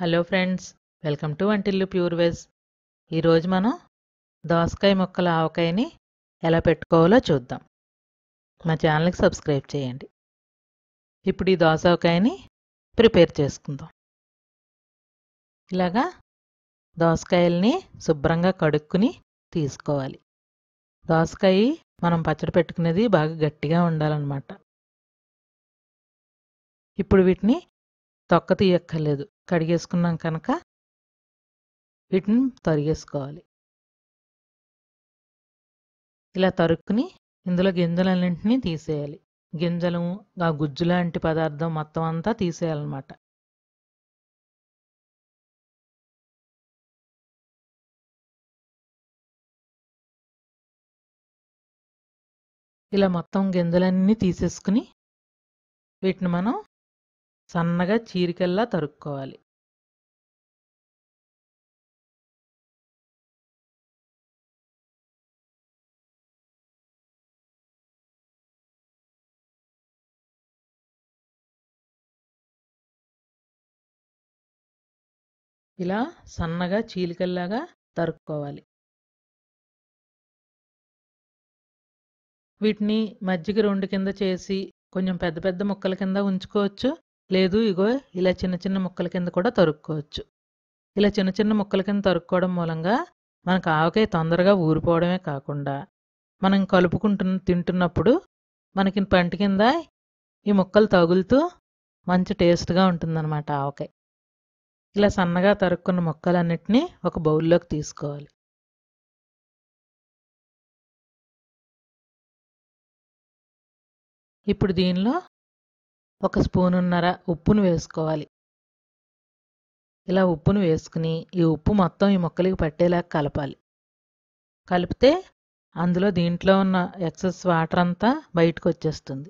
hello friends welcome to వంటిల్లు pure veg ఈరోజు మనం దోసకాయ ముక్కల ఆవకాయని ఎలా పెట్టుకోవాలో చూద్దాం మా ఛానల్కి సబ్స్క్రైబ్ చేయండి ఇప్పుడు ఈ దోసకాయని ప్రిపేర్ చేసుకుందాం ఇలాగా దోసకాయల్ని శుభ్రంగా కడుక్కుని తీసుకోవాలి దోసకాయ మనం పచ్చడి పెట్టుకునేది బాగా గట్టిగా ఉండాలన్నమాట ఇప్పుడు వీటిని తొక్క తీయక్కర్లేదు కడిగేసుకున్నాం కనుక వీటిని తరిగేసుకోవాలి ఇలా తరుక్కుని ఇందులో గింజలన్నింటినీ తీసేయాలి గింజలు ఆ గుజ్జు లాంటి పదార్థం మొత్తం అంతా తీసేయాలన్నమాట ఇలా మొత్తం గింజలన్నీ తీసేసుకుని వీటిని మనం సన్నగా చీరికల్లా తరుక్కోవాలి ఇలా సన్నగా చీలికల్లాగా తరుక్కోవాలి వీటిని మజ్జిగ రెండు కింద చేసి కొంచెం పెద్ద పెద్ద ముక్కల కింద ఉంచుకోవచ్చు లేదు ఇగో ఇలా చిన్న చిన్న ముక్కల కింద కూడా తరుక్కోవచ్చు ఇలా చిన్న చిన్న ముక్కల కింద తరుక్కోవడం మూలంగా మనకు ఆవకాయ తొందరగా ఊరిపోవడమే కాకుండా మనం కలుపుకుంటున్న తింటున్నప్పుడు మనకి పంట కింద ఈ ముక్కలు తగులుతూ మంచి టేస్ట్గా ఉంటుందన్నమాట ఆవకాయ ఇలా సన్నగా తరుక్కున్న ముక్కలన్నిటినీ ఒక బౌల్లోకి తీసుకోవాలి ఇప్పుడు దీనిలో ఒక స్పూనున్నర ఉప్పును వేసుకోవాలి ఇలా ఉప్పును వేసుకుని ఈ ఉప్పు మొత్తం ఈ ముక్కలకి పట్టేలా కలపాలి కలిపితే అందులో దీంట్లో ఉన్న ఎక్సెస్ వాటర్ అంతా బయటకు వచ్చేస్తుంది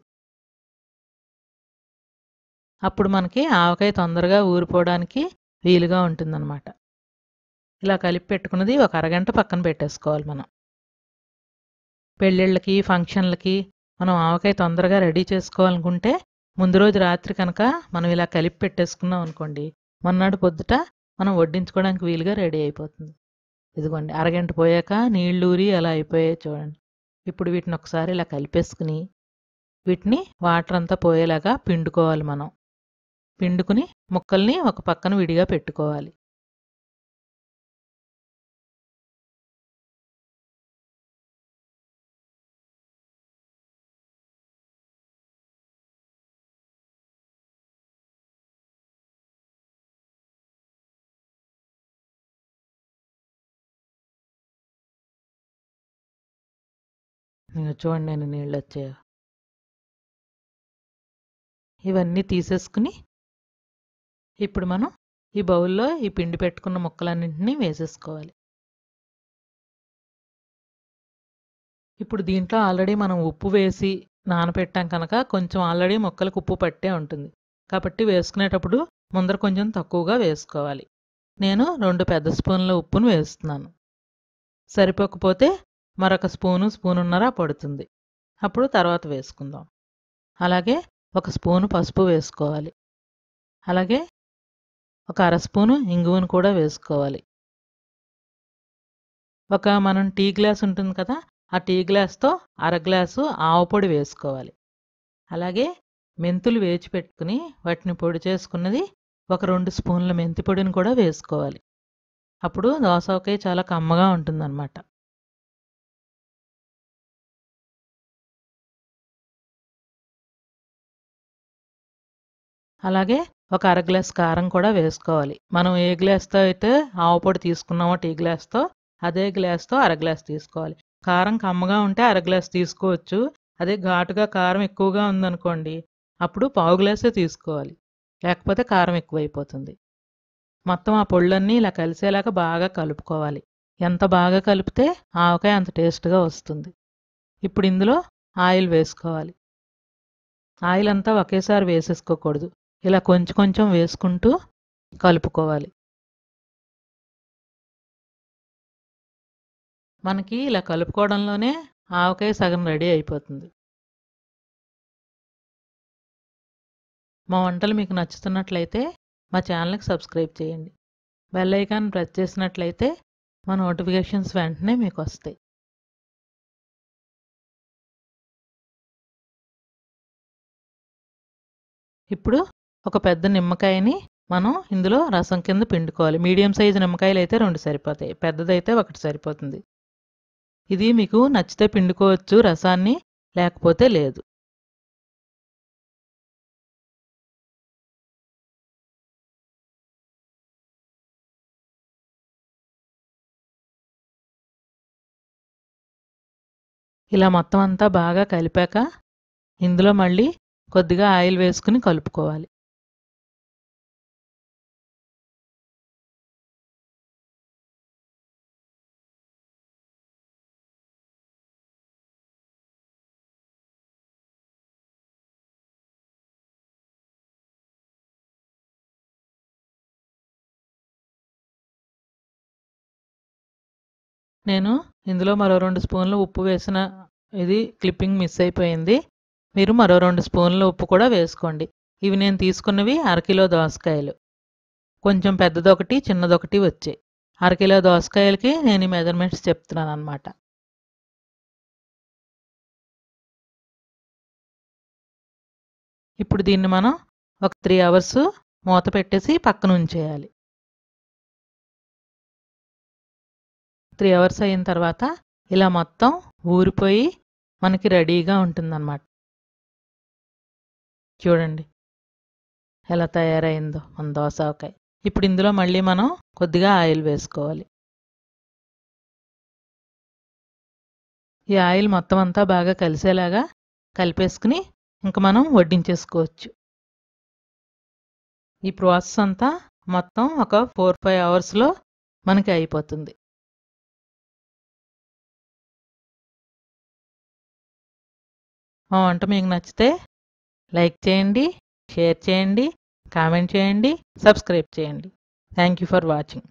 అప్పుడు మనకి ఆవకాయ తొందరగా ఊరిపోవడానికి వీలుగా ఉంటుందన్నమాట ఇలా కలిపి పెట్టుకున్నది ఒక అరగంట పక్కన పెట్టేసుకోవాలి మనం పెళ్ళిళ్ళకి ఫంక్షన్లకి మనం ఆవకాయ తొందరగా రెడీ చేసుకోవాలనుకుంటే ముందు రోజు రాత్రి కనుక మనం ఇలా కలిపి పెట్టేసుకున్నాం అనుకోండి మొన్నటి పొద్దుట మనం వడ్డించుకోవడానికి వీలుగా రెడీ అయిపోతుంది ఇదిగోండి అరగంట పోయాక నీళ్ళూరి అలా అయిపోయాయి చూడండి ఇప్పుడు వీటిని ఒకసారి ఇలా కలిపేసుకుని వీటిని వాటర్ అంతా పోయేలాగా పిండుకోవాలి మనం పిండుకుని ముక్కల్ని ఒక పక్కన విడిగా పెట్టుకోవాలి ఇంకా చూడండి నేను నీళ్ళు వచ్చాయో ఇవన్నీ తీసేసుకుని ఇప్పుడు మనం ఈ బౌల్లో ఈ పిండి పెట్టుకున్న ముక్కలన్నింటినీ వేసేసుకోవాలి ఇప్పుడు దీంట్లో ఆల్రెడీ మనం ఉప్పు వేసి నానపెట్టాం కనుక కొంచెం ఆల్రెడీ ముక్కలకు ఉప్పు పట్టే ఉంటుంది కాబట్టి వేసుకునేటప్పుడు ముందర కొంచెం తక్కువగా వేసుకోవాలి నేను రెండు పెద్ద స్పూన్ల ఉప్పును వేస్తున్నాను సరిపోకపోతే మరొక స్పూను స్పూనున్నర పడుతుంది అప్పుడు తర్వాత వేసుకుందాం అలాగే ఒక స్పూను పసుపు వేసుకోవాలి అలాగే ఒక అర స్పూను ఇంగువను కూడా వేసుకోవాలి ఒక మనం టీ గ్లాస్ ఉంటుంది కదా ఆ టీ గ్లాస్తో అర గ్లాసు ఆవు పొడి వేసుకోవాలి అలాగే మెంతులు వేచి పెట్టుకుని వాటిని పొడి చేసుకున్నది ఒక రెండు స్పూన్ల మెంతి పొడిని కూడా వేసుకోవాలి అప్పుడు దోసకాయ చాలా కమ్మగా ఉంటుందన్నమాట అలాగే ఒక అర గ్లాస్ కారం కూడా వేసుకోవాలి మనం ఏ గ్లాస్తో అయితే ఆవు పొడి తీసుకున్నామో టీ గ్లాస్తో అదే గ్లాస్తో అర గ్లాస్ తీసుకోవాలి కారం కమ్మగా ఉంటే అర గ్లాస్ తీసుకోవచ్చు అదే ఘాటుగా కారం ఎక్కువగా ఉందనుకోండి అప్పుడు పావు గ్లాసే తీసుకోవాలి లేకపోతే కారం ఎక్కువైపోతుంది మొత్తం ఆ పొళ్ళన్నీ ఇలా కలిసేలాగా బాగా కలుపుకోవాలి ఎంత బాగా కలిపితే ఆవకాయ అంత టేస్ట్గా వస్తుంది ఇప్పుడు ఇందులో ఆయిల్ వేసుకోవాలి ఆయిల్ అంతా ఒకేసారి వేసేసుకోకూడదు ఇలా కొంచెం కొంచెం వేసుకుంటూ కలుపుకోవాలి మనకి ఇలా కలుపుకోవడంలోనే ఆవకాయ సగం రెడీ అయిపోతుంది మా వంటలు మీకు నచ్చుతున్నట్లయితే మా ఛానల్కి సబ్స్క్రైబ్ చేయండి బెల్ ఐకాన్ ప్రెస్ చేసినట్లయితే మా నోటిఫికేషన్స్ వెంటనే మీకు వస్తాయి ఇప్పుడు ఒక పెద్ద నిమ్మకాయని మనం ఇందులో రసం కింద పిండుకోవాలి మీడియం సైజు నిమ్మకాయలు అయితే రెండు సరిపోతాయి పెద్దదైతే ఒకటి సరిపోతుంది ఇది మీకు నచ్చితే పిండుకోవచ్చు రసాన్ని లేకపోతే లేదు ఇలా మొత్తం అంతా బాగా కలిపాక ఇందులో మళ్ళీ కొద్దిగా ఆయిల్ వేసుకుని కలుపుకోవాలి నేను ఇందులో మరో రెండు స్పూన్లు ఉప్పు వేసిన ఇది క్లిప్పింగ్ మిస్ అయిపోయింది మీరు మరో రెండు స్పూన్ల ఉప్పు కూడా వేసుకోండి ఇవి నేను తీసుకున్నవి అరకిలో దోసకాయలు కొంచెం పెద్దదొకటి చిన్నదొకటి వచ్చాయి అరకిలో దోసకాయలకి నేను ఈ మెజర్మెంట్స్ చెప్తున్నాను అనమాట ఇప్పుడు దీన్ని మనం ఒక త్రీ అవర్స్ మూత పెట్టేసి పక్కన ఉంచేయాలి త్రీ అవర్స్ అయిన తర్వాత ఇలా మొత్తం ఊరిపోయి మనకి రెడీగా ఉంటుందన్నమాట చూడండి ఎలా తయారైందో మన దోసకాయ ఇప్పుడు ఇందులో మళ్ళీ మనం కొద్దిగా ఆయిల్ వేసుకోవాలి ఈ ఆయిల్ మొత్తం అంతా బాగా కలిసేలాగా కలిపేసుకుని ఇంక మనం వడ్డించేసుకోవచ్చు ఈ ప్రాసెస్ అంతా మొత్తం ఒక ఫోర్ ఫైవ్ అవర్స్లో మనకి అయిపోతుంది మా వంట మీకు నచ్చితే లైక్ చేయండి షేర్ చేయండి కామెంట్ చేయండి సబ్స్క్రైబ్ చేయండి థ్యాంక్ యూ ఫర్ వాచింగ్